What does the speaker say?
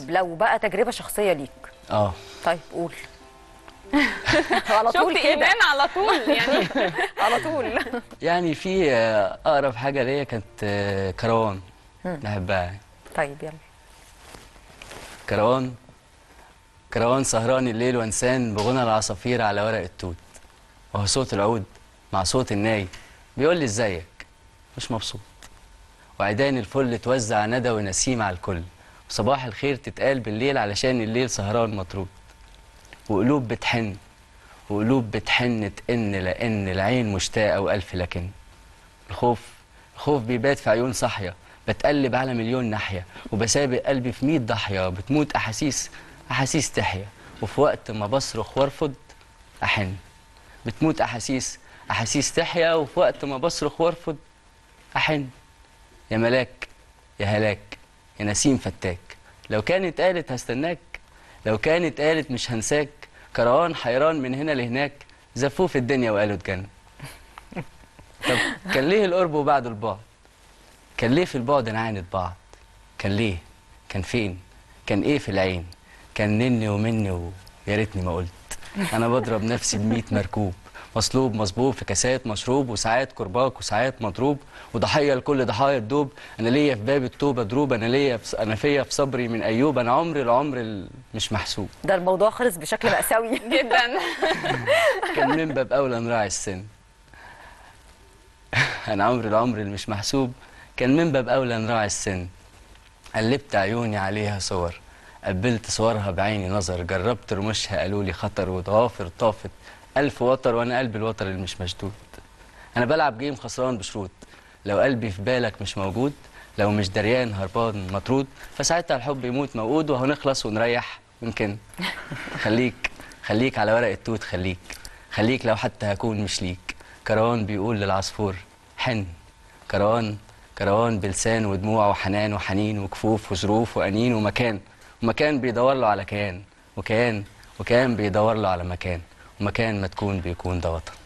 لو بقى تجربه شخصيه ليك اه طيب قول على طول شفت كده ايمان على طول يعني على طول يعني في آه، اقرب حاجه ليا كانت آه، كروان بحبها يعني. طيب يلا كروان كروان سهران الليل وانسان بغنى العصافير على ورق التوت وهو صوت العود مع صوت الناي بيقول لي ازيك مش مبسوط وعيدان الفل توزع ندى ونسيم على الكل وصباح الخير تتقال بالليل علشان الليل سهران مطرود وقلوب بتحن وقلوب بتحن تئن لأن العين مشتاقة وألف لكن الخوف الخوف بيبات في عيون صاحية بتقلب على مليون ناحية وبسابق قلبي في مية ضحية بتموت أحاسيس أحاسيس تحيا وفي وقت ما بصرخ وارفض أحن بتموت أحاسيس أحاسيس تحيا وفي وقت ما بصرخ وارفض أحن يا ملاك يا هلاك يا نسيم فتاك لو كانت قالت هستناك لو كانت قالت مش هنساك كروان حيران من هنا لهناك زفوه في الدنيا وقالوا اتجنن طب كان ليه القرب وبعد البعد كان ليه في البعد نعاند بعض كان ليه كان فين كان ايه في العين كان نني ومني ويا ريتني ما قلت انا بضرب نفسي بميت مركوب مصلوب مصبوب في كاسات مشروب وساعات كرباك وساعات مضروب وضحيه لكل ضحايا الدوب انا ليا في باب التوبه دروب انا ليا في انا فيا في صبري من ايوب انا عمري العمر ال- مش محسوب ده الموضوع خلص بشكل مأساوي جدا كان من باب اولى نراعي السن انا عمري العمر اللي مش محسوب كان من باب اولى نراعي السن قلبت عيوني عليها صور قبلت صورها بعيني نظر جربت رموشها قالوا لي خطر وضوافر طافت ألف وتر وأنا قلبي الوتر اللي مش مشدود أنا بلعب جيم خسران بشروط لو قلبي في بالك مش موجود لو مش دريان هربان مطرود فساعتها الحب يموت موجود وهنخلص ونريح يمكن خليك خليك على ورق التوت خليك خليك لو حتى هكون مش ليك كروان بيقول للعصفور حن كروان كروان بلسان ودموع وحنان وحنين وكفوف وظروف وأنين ومكان ومكان بيدور له على كيان وكيان وكيان بيدور له على مكان ومكان ما تكون بيكون ده وطن